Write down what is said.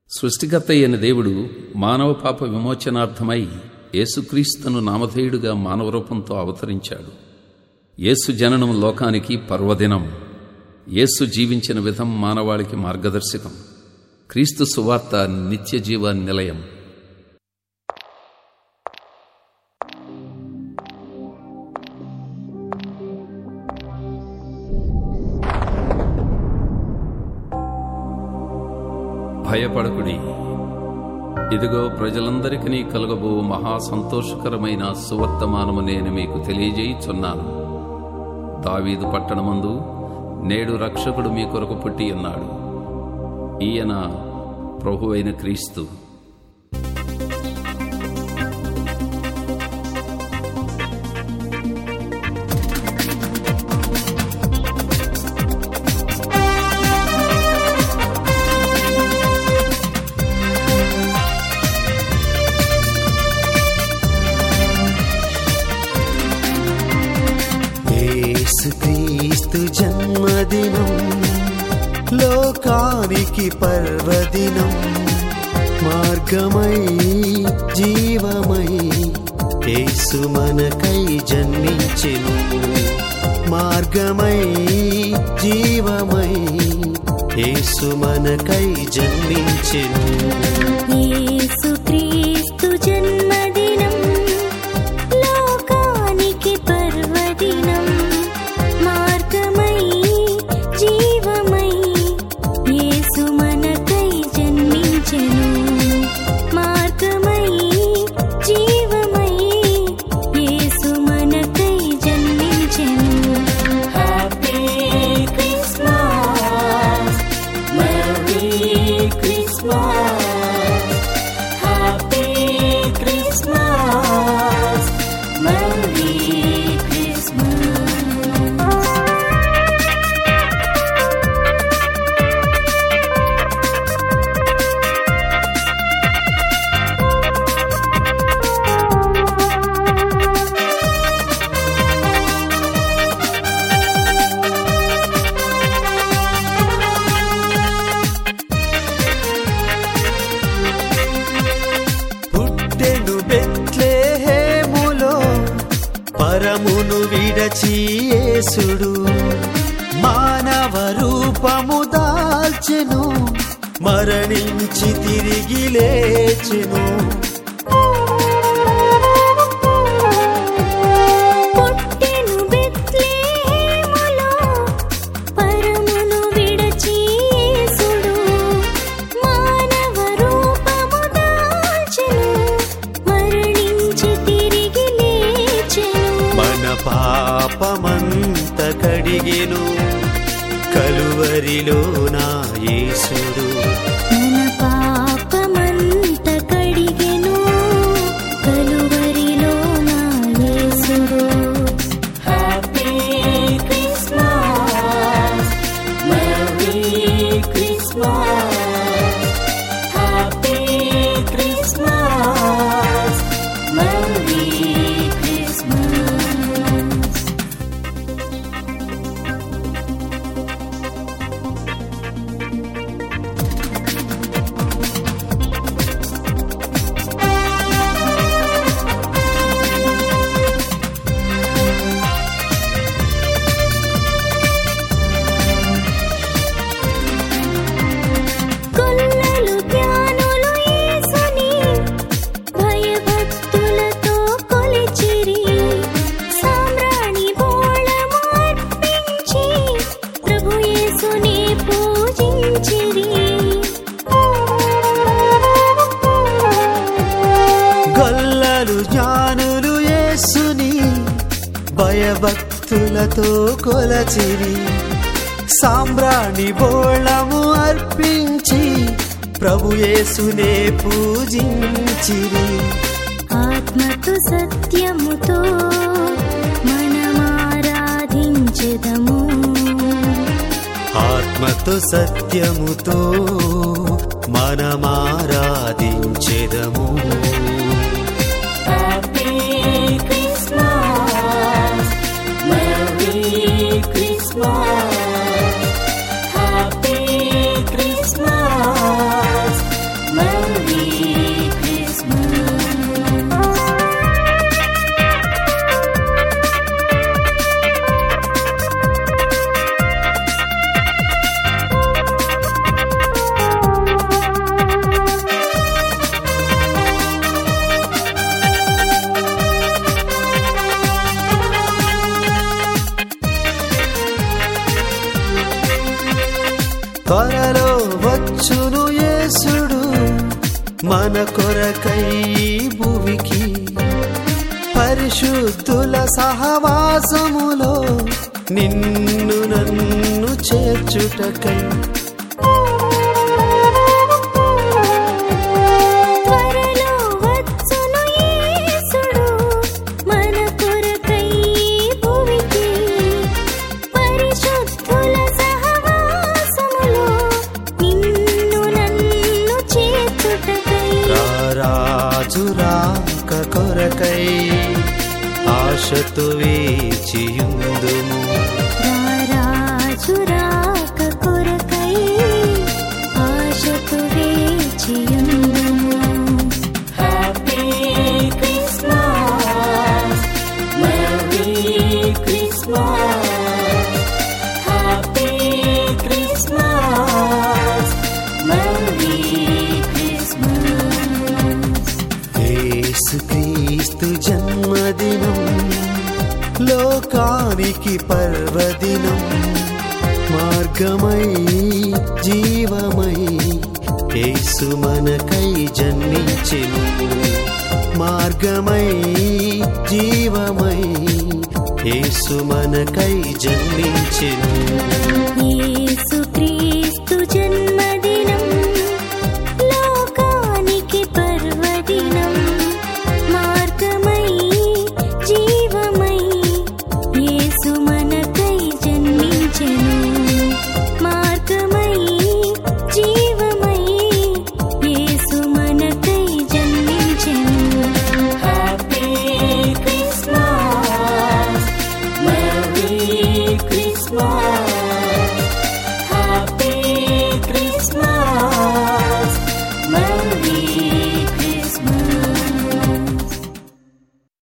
సృష్టికర్త అయిన దేవుడు మానవ పాప విమోచనార్థమై యేసుక్రీస్తును నామధేయుడుగా మానవ రూపంతో అవతరించాడు యేసు జననం లోకానికి పర్వదినం యేసు జీవించిన విధం మానవాళికి మార్గదర్శకం క్రీస్తు సువార్త నిత్య జీవ నిలయం భయపడకుడి ఇదిగో ప్రజలందరికీ కలుగబో మహా సంతోషకరమైన సువర్తమానము నేను మీకు తెలియజేయుచున్నాను దావీదు పట్టణమందు నేడు రక్షకుడు మీ కొరకు పుట్టి ఉన్నాడు ఈయన ప్రభు అయిన క్రీస్తు యేసుక్రీస్తు జన్మదినం లోకానికి పర్వదినం మార్గమై జీవమై యేసు మనకై జన్మించెను మార్గమై జీవమై యేసు మనకై జన్మించెను యేసుక్రీస్తు జన్మదినం లోకానికి పర్వదినం మార్గమై జీవమై యేసు మనకై జన్మించెను మార్గమై జీవమై యేసు మనకై జన్మించెను happy Christmas merry Christmas happy Christmas merry Christmas పుట్టెను బెత్లెహేములో పరమును విడచి యేసుడు మానవ రూపము దాల్చెను మరణించి తిరిగి లేచెను పుట్టెను బెత్లెహేములో పరమును విడచి యేసుడు మానవ రూపము దాల్చెను మరణించి తిరిగి లేచెను మన పాపమంత కడిగెను కలువరిలో నా యేసుడు మన పాపమంత కడిగెను కలువరిలో నా యేసుడు happy Christmas merry Christmas happy Christmas merry Christmas కొల్లలు జ్ఞానులు యేసుని భయభక్తులతో కొలిచిరి సామ్రాణి బోళము అర్పించి ప్రభు యేసుని పూజించిరి గొల్లలు జ్ఞానులు యేసుని భయభక్తులతో కొలచిరి సాంబ్రాణి బోళము అర్పించి ప్రభు యేసునే పూజించిరి ఆత్మతో సత్యముతో మనమారాధించెదము ఆత్మతో సత్యముతో మనమారాధించెదము happy Christmas merry Christmas happy Christmas యేసుడు మన కొరకై భువికి పరిశుద్ధుల సహవాసములో నిన్ను నన్ను చేర్చుటకై త్వరలో వచ్చును యేసుడు మన కొరకై భూమికి పరిశుద్ధుల సహవాసములో నిన్ను నన్ను చేర్చుటకై రారాజు రాక కొరకై ఆశతో వేచియుందుము రారాజు రాక కొరకై ఆశతో వేచియుందుము happy Christmas merry Christmas happy Christmas merry Christmas యేసుక్రీస్తు జన్మదినం లోకానికి పర్వదినం మార్గమై జీవమై యేసు మనకై జన్మించెను మార్గమై జీవమై యేసు మనకై జన్మించెను